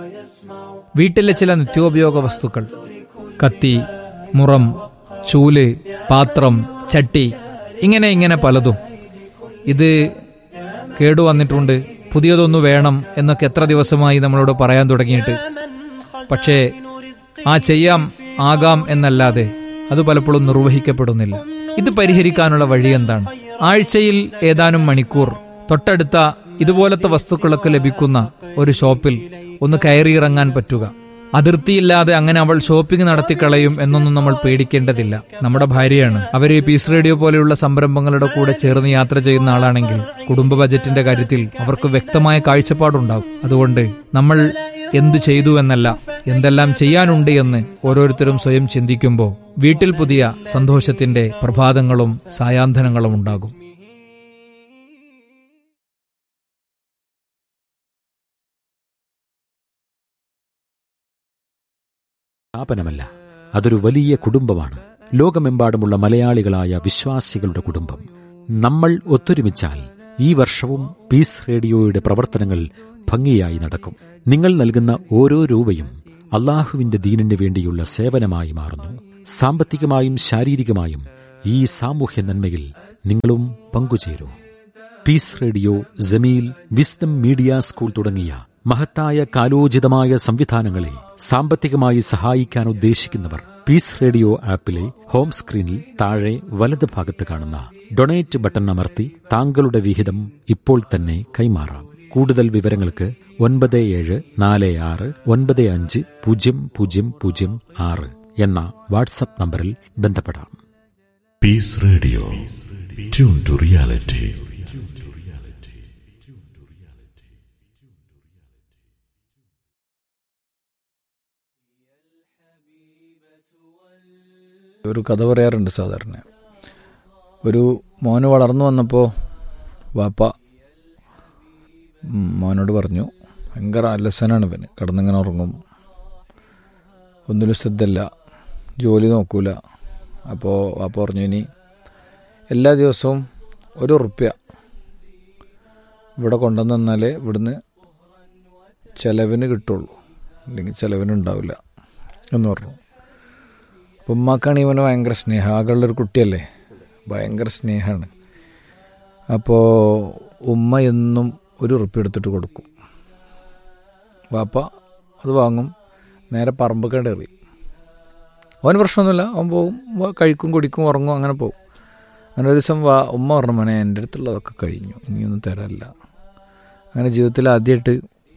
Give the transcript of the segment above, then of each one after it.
വീട്ടിലെ ചില നിത്യോപയോഗ വസ്തുക്കൾ കത്തി മുറം ചൂല് പാത്രം ചട്ടി ഇങ്ങനെ ഇങ്ങനെ പലതും ഇത് കേടുവന്നിട്ടുണ്ട് പുതിയതൊന്നു വേണം എന്നൊക്കെ എത്ര ദിവസമായി നമ്മളോട് പറയാൻ തുടങ്ങിയിട്ട് പക്ഷേ ആ ചെയ്യാം ആകാം എന്നല്ലാതെ അത് പലപ്പോഴും നിർവഹിക്കപ്പെടുന്നില്ല ഇത് പരിഹരിക്കാനുള്ള വഴി എന്താണ് ആഴ്ചയിൽ ഏതാനും മണിക്കൂർ തൊട്ടടുത്ത ഇതുപോലത്തെ വസ്തുക്കളൊക്കെ ലഭിക്കുന്ന ഒരു ഷോപ്പിൽ ഒന്ന് കയറിയിറങ്ങാൻ പറ്റുക അതിർത്തിയില്ലാതെ അങ്ങനെ അവൾ ഷോപ്പിംഗ് നടത്തിക്കളയും എന്നൊന്നും നമ്മൾ പേടിക്കേണ്ടതില്ല നമ്മുടെ ഭാര്യയാണ് അവര് പീസ് റേഡിയോ പോലെയുള്ള സംരംഭങ്ങളുടെ കൂടെ ചേർന്ന് യാത്ര ചെയ്യുന്ന ആളാണെങ്കിൽ കുടുംബ ബജറ്റിന്റെ കാര്യത്തിൽ അവർക്ക് വ്യക്തമായ കാഴ്ചപ്പാടുണ്ടാകും അതുകൊണ്ട് നമ്മൾ എന്തു ചെയ്തു എന്നല്ല എന്തെല്ലാം ചെയ്യാനുണ്ട് എന്ന് ഓരോരുത്തരും സ്വയം ചിന്തിക്കുമ്പോൾ വീട്ടിൽ പുതിയ സന്തോഷത്തിന്റെ പ്രഭാതങ്ങളും സായാന്തനങ്ങളും ഉണ്ടാകും സ്ഥാപനമല്ല അതൊരു വലിയ കുടുംബമാണ് ലോകമെമ്പാടുമുള്ള മലയാളികളായ വിശ്വാസികളുടെ കുടുംബം നമ്മൾ ഒത്തൊരുമിച്ചാൽ ഈ വർഷവും പീസ് റേഡിയോയുടെ പ്രവർത്തനങ്ങൾ ഭംഗിയായി നടക്കും നിങ്ങൾ നൽകുന്ന ഓരോ രൂപയും അള്ളാഹുവിന്റെ ദീനിന് വേണ്ടിയുള്ള സേവനമായി മാറുന്നു സാമ്പത്തികമായും ശാരീരികമായും ഈ സാമൂഹ്യ നന്മയിൽ നിങ്ങളും പങ്കുചേരൂ Peace Radio Jameel Wisdom Media School തുടങ്ങിയ മഹത്തായ കാലോചിതമായ സംവിധാനങ്ങളെ സാമ്പത്തികമായി സഹായിക്കാൻ ഉദ്ദേശിക്കുന്നവർ പീസ് റേഡിയോ ആപ്പിലെ ഹോം സ്ക്രീനിൽ താഴെ വലത് ഭാഗത്ത് കാണുന്ന ഡൊണേറ്റ് ബട്ടൺ അമർത്തി താങ്കളുടെ വിഹിതം ഇപ്പോൾ തന്നെ കൈമാറാം കൂടുതൽ വിവരങ്ങൾക്ക് ഒൻപത് ഏഴ് നാല് ആറ് ഒൻപത് അഞ്ച് പൂജ്യം പൂജ്യം പൂജ്യം ആറ് എന്ന വാട്സപ്പ് നമ്പറിൽ ബന്ധപ്പെടാം Peace Radio. Tune to reality. ഒരു കഥ പറയാറുണ്ട് സാധാരണ ഒരു മോന് വളർന്നു വന്നപ്പോൾ വാപ്പ ഉം, മോനോട് പറഞ്ഞു ഭയങ്കര അലസനാണ് ഇവന് കിടന്നിങ്ങനെ ഉറങ്ങും ഒന്നിനും ശ്രദ്ധയില്ല ജോലി നോക്കൂല അപ്പോൾ വാപ്പ പറഞ്ഞു ഇനി എല്ലാ ദിവസവും ഒരു ഉറുപ്യ ഇവിടെ കൊണ്ടുവന്ന് തന്നാലേ ഇവിടുന്ന് ചിലവിന് കിട്ടുള്ളൂ അല്ലെങ്കിൽ ചിലവിന് ഉണ്ടാവില്ല എന്ന് പറഞ്ഞു അപ്പം ഉമ്മാക്കാണെങ്കിൽ ഇവന് ഭയങ്കര സ്നേഹം ആകെയുള്ളൊരു കുട്ടിയല്ലേ ഭയങ്കര സ്നേഹമാണ് അപ്പോൾ ഉമ്മ എന്നും ഒരു ഉറുപ്പ് എടുത്തിട്ട് കൊടുക്കും വാപ്പ അത് വാങ്ങും നേരെ പറമ്പ് കയറി അവന് പ്രശ്നമൊന്നുമില്ല അവൻ പോകും വ- കഴിക്കും കുടിക്കും ഉറങ്ങും അങ്ങനെ പോകും അങ്ങനെ ഒരു ദിവസം വാ ഉമ്മ പറഞ്ഞു മോനെ എൻ്റെ അടുത്തുള്ളതൊക്കെ കഴിഞ്ഞു ഇനിയൊന്നും തരാനില്ല അങ്ങനെ ജീവിതത്തിൽ ആദ്യമായിട്ട്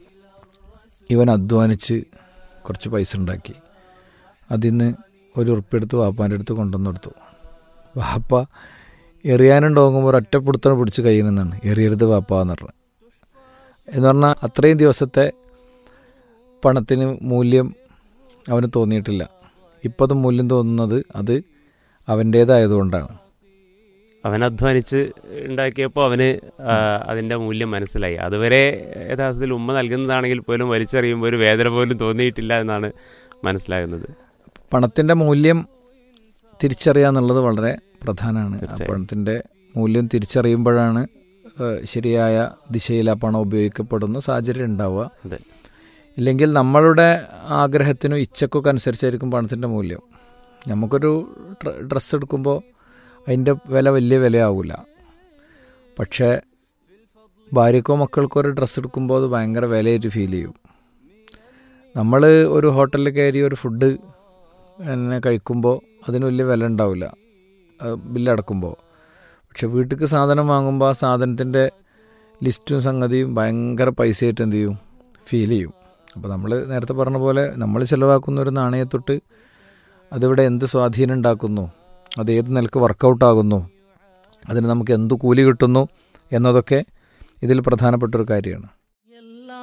ഇവൻ അധ്വാനിച്ച് കുറച്ച് പൈസ ഉണ്ടാക്കി അതിന്ന് ഒരു ഉറുപ്പെടുത്ത് വാപ്പാൻ്റെ അടുത്ത് കൊണ്ടുവന്ന് കൊടുത്തു വാപ്പ എറിയാനുണ്ടോങ്ങുമ്പോൾ ഒരൊറ്റപ്പിടുത്തം പിടിച്ച് കയ്യിൽ നിന്നാണ് എറിയരുത് വാപ്പ എന്ന് പറഞ്ഞു എന്ന് പറഞ്ഞാൽ അത്രയും ദിവസത്തെ പണത്തിന് മൂല്യം അവന് തോന്നിയിട്ടില്ല ഇപ്പം അത് മൂല്യം തോന്നുന്നത് അത് അവൻ്റേതായതുകൊണ്ടാണ് അവൻ അധ്വാനിച്ച് ഉണ്ടാക്കിയപ്പോൾ അവന് ആ, അതിന്റെ മൂല്യം മനസ്സിലായി അതുവരെ യഥാർത്ഥത്തിൽ ഉമ്മ നൽകുന്നതാണെങ്കിൽ പോലും വലിച്ചെറിയുമ്പോൾ ഒരു വേദന പോലും തോന്നിയിട്ടില്ല എന്നാണ് മനസ്സിലാകുന്നത് പണത്തിൻ്റെ മൂല്യം തിരിച്ചറിയുക എന്നുള്ളത് വളരെ പ്രധാനമാണ് ആ തീർച്ചയായും. പണത്തിൻ്റെ മൂല്യം തിരിച്ചറിയുമ്പോഴാണ് ഏഹ്, ശരിയായ ദിശയിൽ ആ പണം ഉപയോഗിക്കപ്പെടുന്ന സാഹചര്യം ഉണ്ടാവുക അതെ ഇല്ലെങ്കിൽ നമ്മളുടെ ആഗ്രഹത്തിനും ഇച്ഛക്കൊക്കെ അനുസരിച്ചായിരിക്കും പണത്തിൻ്റെ മൂല്യം നമുക്കൊരു ഡ്ര- ഡ്രസ്സ് എടുക്കുമ്പോൾ അതിൻ്റെ വില വലിയ വിലയാവില്ല പക്ഷേ ഭാര്യക്കോ മക്കൾക്കോ ഒരു ഡ്രസ്സ് എടുക്കുമ്പോൾ അത് ഭയങ്കര വിലയായിട്ട് ഫീൽ ചെയ്യും നമ്മൾ ഒരു ഹോട്ടലിൽ കയറി ഒരു ഫുഡ് എന്നെ കഴിക്കുമ്പോൾ അതിന് വലിയ വില ഉണ്ടാവില്ല അത് ബില്ലടക്കുമ്പോൾ പക്ഷെ വീട്ടിലേക്ക് സാധനം വാങ്ങുമ്പോൾ ആ സാധനത്തിൻ്റെ ലിസ്റ്റും സംഗതിയും ഭയങ്കര പൈസയായിട്ട് എന്ത് ചെയ്യും ഫീൽ ചെയ്യും അപ്പോൾ നമ്മൾ നേരത്തെ പറഞ്ഞ പോലെ നമ്മൾ ചിലവാക്കുന്ന ഒരു നാണയത്തൊട്ട് അതിവിടെ എന്ത് സ്വാധീനം ഉണ്ടാക്കുന്നു അത് ഏത് നിലക്ക് വർക്കൗട്ട് ആകുന്നു അതിന് നമുക്ക് എന്ത് കൂലി കിട്ടുന്നു എന്നതൊക്കെ ഇതിൽ പ്രധാനപ്പെട്ട ഒരു കാര്യമാണ്